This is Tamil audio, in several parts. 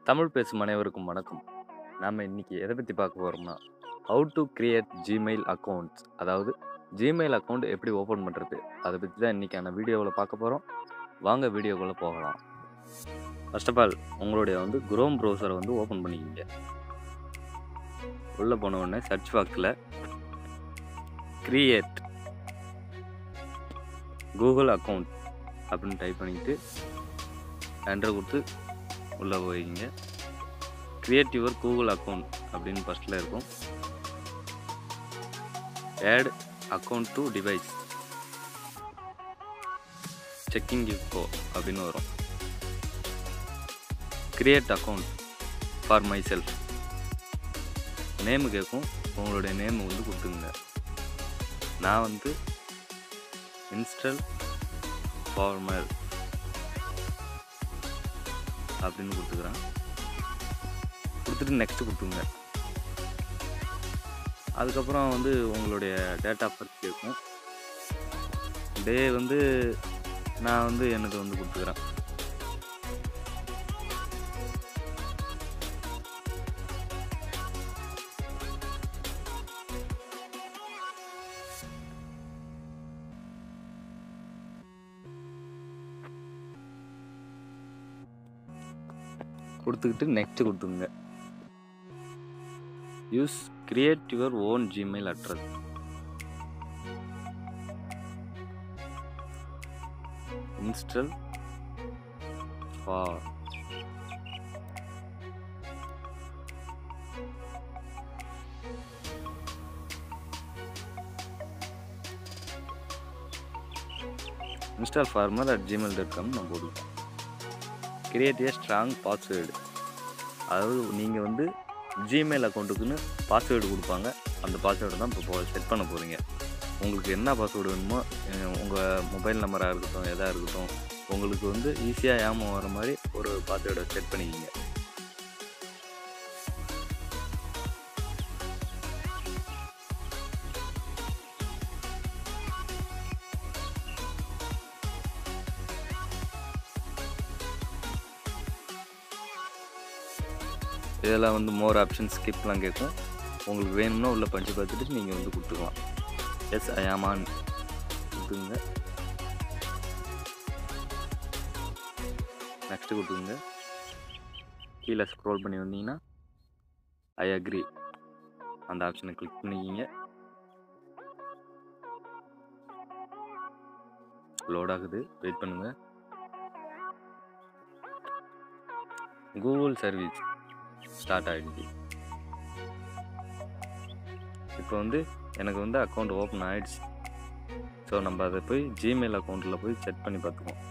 தமிழ் பேசும் அனைவருக்கும் வணக்கம் நாம் இன்னைக்கு எதை பற்றி பார்க்க போகிறோம்னா how to create Gmail accounts அதாவது ஜிமெயில் அக்கௌண்ட் எப்படி ஓப்பன் பண்ணுறது அதை பற்றி தான் இன்றைக்கான வீடியோவில் பார்க்க போகிறோம் வாங்க வீடியோக்குள்ளே போகலாம் ஃபர்ஸ்ட் ஆஃப் ஆல் உங்களுடைய வந்து குரோம் ப்ரௌசரை வந்து ஓப்பன் பண்ணிக்கிங்க உள்ளே போன உடனே சர்ச் பாக்ஸில் கிரியேட் கூகுள் அக்கௌண்ட் அப்படின்னு டைப் பண்ணிக்கிட்டு என்டர் கொடுத்து உள்ளே போய்க்கிங்க கிரியேட் யுவர் கூகுள் அக்கௌண்ட் அப்படின்னு ஃபஸ்ட்டில் இருக்கும் add account to device checking இப்போ அப்படின்னு வரும் create account for myself name கேட்கும் உங்களுடைய நேமு வந்து கொடுத்துங்க நான் வந்து இன்ஸ்டல் ஃபார்மல் அப்படின்னு கொடுத்துக்கிறேன் கொடுத்துட்டு நெக்ஸ்ட் கொடுத்துங்க அதுக்கப்புறம் வந்து உங்களுடைய டேட் ஆஃப் பர்த் கேட்கும் டே வந்து நான் வந்து எனது வந்து கொடுத்துக்கிறேன் கொடுத்துக்கிட்டு நெக்ஸ்ட் கொடுத்துங்க use create your own Gmail address install for install former at Gmail dot com நம்ம போடுவோம் கிரியேட் ஏ ஸ்ட்ராங் பாஸ்வேர்டு அதாவது நீங்கள் வந்து ஜிமெயில் அக்கௌண்ட்டுக்குன்னு பாஸ்வேர்டு கொடுப்பாங்க அந்த பாஸ்வேர்டு தான் இப்போ செட் பண்ண போகிறீங்க உங்களுக்கு என்ன பாஸ்வேர்டு வேணுமோ உங்கள் மொபைல் நம்பராக இருக்கட்டும் எதாக இருக்கட்டும் உங்களுக்கு வந்து ஈஸியாக ஏமாம் வர மாதிரி ஒரு பாஸ்வேர்டை செட் பண்ணிக்கிங்க இதெல்லாம் வந்து மோர் ஆப்ஷன் ஸ்கிப்லாம் கேட்கும் உங்களுக்கு வேணும்னா உள்ளே படித்து பார்த்துட்டு நீங்கள் வந்து கொடுத்துக்கலாம் எஸ் ஐயாமான் கொடுத்துங்க நெக்ஸ்ட்டு கொடுத்துங்க கீழே ஸ்க்ரோல் பண்ணி வந்தீங்கன்னா ஐ அக்ரி அந்த ஆப்ஷனை கிளிக் பண்ணிக்கிங்க லோட் ஆகுது வெயிட் பண்ணுங்கள் கூகுள் சர்வீஸ் ஸ்டார்ட் ஆகிடுச்சு இப்போ வந்து எனக்கு வந்து அக்கௌண்ட் ஓப்பன் ஆகிடுச்சு ஸோ நம்ம அதை போய் ஜிமெயில் அக்கௌண்ட்டில் போய் செக் பண்ணி பார்த்துக்குவோம்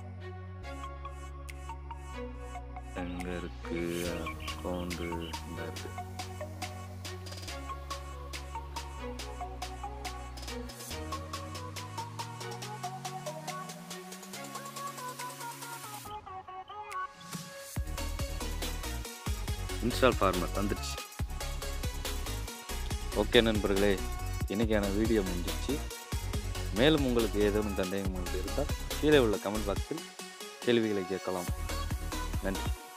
எங்கே இருக்குது அக்கௌண்ட்டு இந்த இருக்குது இன்ஸ்டால் ஃபார்மட் வந்துடுச்சு ஓகே நண்பர்களே இன்றைக்கான வீடியோ முடிஞ்சிச்சு மேலும் உங்களுக்கு ஏதேனும் சந்தேகங்கள் இருந்தால் கீழே உள்ள கமெண்ட் பாக்ஸில் கேள்விகளை கேட்கலாம் நன்றி